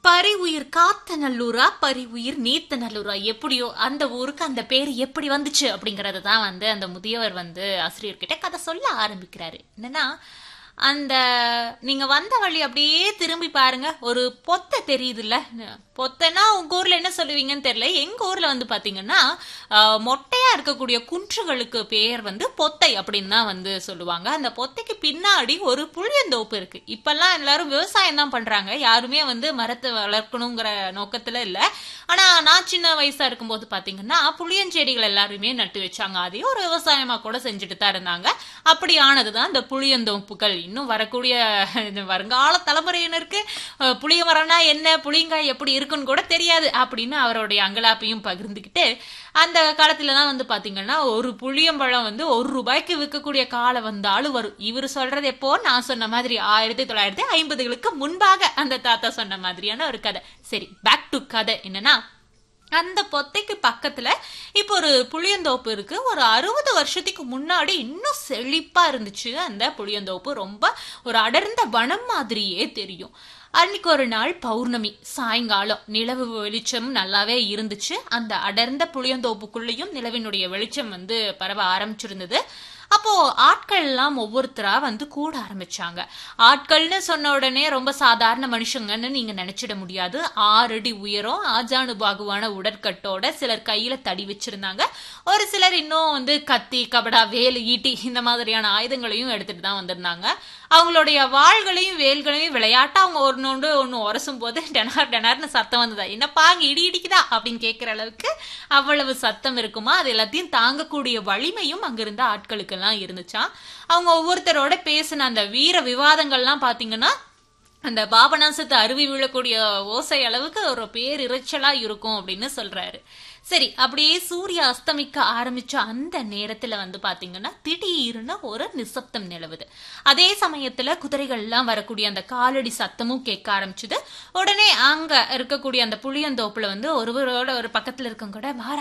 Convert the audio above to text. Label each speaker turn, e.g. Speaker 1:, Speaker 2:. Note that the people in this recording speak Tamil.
Speaker 1: பரி உயிர் காத்த நல்லூரா பரி உயிர் நீத்த நல்லூரா எப்படியோ அந்த ஊருக்கு அந்த பேர் எப்படி வந்துச்சு அப்படிங்கறது தான் வந்து அந்த முதியவர் வந்து ஆசிரியர்கிட்ட கதை சொல்ல ஆரம்பிக்கிறாரு என்னன்னா அந்த நீங்க வந்த வழி அப்படியே திரும்பி பாருங்க ஒரு பொத்தை தெரியுதுல்ல பொத்தைனா உங்க ஊர்ல என்ன சொல்லுவீங்கன்னு தெரியல எங்க ஊர்ல வந்து பாத்தீங்கன்னா ஆஹ், மொட்டையா இருக்கக்கூடிய குன்றுகளுக்கு பேர் வந்து பொத்தை அப்படின்னு தான் வந்து சொல்லுவாங்க அந்த பொத்தைக்கு பின்னாடி ஒரு புளியந்தோப்பு இருக்கு இப்பெல்லாம் எல்லாரும் விவசாயம் தான் பண்றாங்க யாருமே வந்து மரத்தை வளர்க்கணுங்கிற நோக்கத்துல இல்ல ஆனா நான் சின்ன வயசா இருக்கும்போது பாத்தீங்கன்னா புளியஞ்செடிகள் எல்லாருமே நட்டு வச்சாங்க அதையும் ஒரு விவசாயமா கூட செஞ்சுட்டு தான் இருந்தாங்க அப்படி ஆனதுதான் இந்த புளியந்தோப்புகள் இன்னும் வரக்கூடிய இந்த வருங்கால தலைமுறையினருக்கு அஹ், புளிய மரம்னா என்ன புளியங்காய் எப்படி இருக்குன்னு கூட தெரியாது அப்படின்னு அவருடைய அங்கலாப்பையும் பகிர்ந்துக்கிட்டு அந்த காலத்துல தான் வந்து பாத்தீங்கன்னா ஒரு புளியம்பழம் வந்து ஒரு ரூபாய்க்கு விற்கக்கூடிய காலம் வந்தாலும் வரும் இவர் சொல்றது எப்போ நான் சொன்ன மாதிரி ஆயிரத்தி தொள்ளாயிரத்தி ஐம்பதுகளுக்கு முன்பாக அந்த தாத்தா சொன்ன மாதிரியான ஒரு கதை சரி பேக் டு கதை என்னன்னா அந்த பொத்தைக்கு பக்கத்துல இப்போ ஒரு புளியந்தோப்பு இருக்கு ஒரு அறுபது வருஷத்துக்கு முன்னாடி இன்னும் செழிப்பா இருந்துச்சு அந்த புளியந்தோப்பு ரொம்ப ஒரு அடர்ந்த வனம் மாதிரியே தெரியும் அன்னைக்கு ஒரு நாள் பௌர்ணமி சாயங்காலம் நிலவு வெளிச்சம் நல்லாவே இருந்துச்சு அந்த அடர்ந்த புளியந்தோப்புக்குள்ளேயும் நிலவினுடைய வெளிச்சம் வந்து பரவ ஆரம்பிச்சிருந்தது அப்போ ஆட்கள் எல்லாம் ஒவ்வொருத்தரா வந்து கூட ஆரம்பிச்சாங்க ஆட்கள்னு சொன்ன உடனே ரொம்ப சாதாரண மனுஷங்கன்னு நீங்க நினைச்சிட முடியாது ஆறடி உயரம் ஆஜானு பாகுவான உடற்கட்டோட சிலர் கையில தடி வச்சிருந்தாங்க ஒரு சிலர் இன்னும் வந்து கத்தி கபடா வேலு ஈட்டி இந்த மாதிரியான ஆயுதங்களையும் எடுத்துட்டு தான் வந்திருந்தாங்க அவங்களுடைய வாள்களையும் வேல்களையும் விளையாட்டா அவங்க ஒன்னொன்று ஒன்று உரசும் போது டெனார் டெனார்னு சத்தம் வந்ததா என்னப்பா அங்க இடி இடிக்குதா அப்படின்னு கேட்கிற அளவுக்கு அவ்வளவு சத்தம் இருக்குமா அது எல்லாத்தையும் தாங்கக்கூடிய வலிமையும் அங்கிருந்த ஆட்களுக்கெல்லாம் இருந்துச்சாம் அவங்க ஒவ்வொருத்தரோட பேசின அந்த வீர விவாதங்கள்லாம் பாத்தீங்கன்னா அந்த பாபநாசத்து அருவி விழக்கூடிய ஓசை அளவுக்கு ஒரு பேர் இறைச்சலா இருக்கும் அப்படின்னு சொல்றாரு சரி அப்படியே சூரிய அஸ்தமிக்க ஆரம்பிச்ச அந்த நேரத்துல வந்து பாத்தீங்கன்னா திடீர்னு ஒரு நிசப்தம் நிலவுது அதே சமயத்துல குதிரைகள் எல்லாம் வரக்கூடிய அந்த காலடி சத்தமும் கேட்க ஆரம்பிச்சுது உடனே அங்க இருக்கக்கூடிய அந்த புளியந்தோப்புல வந்து ஒருவரோட ஒரு பக்கத்துல இருக்கவங்க கூட "மாறா,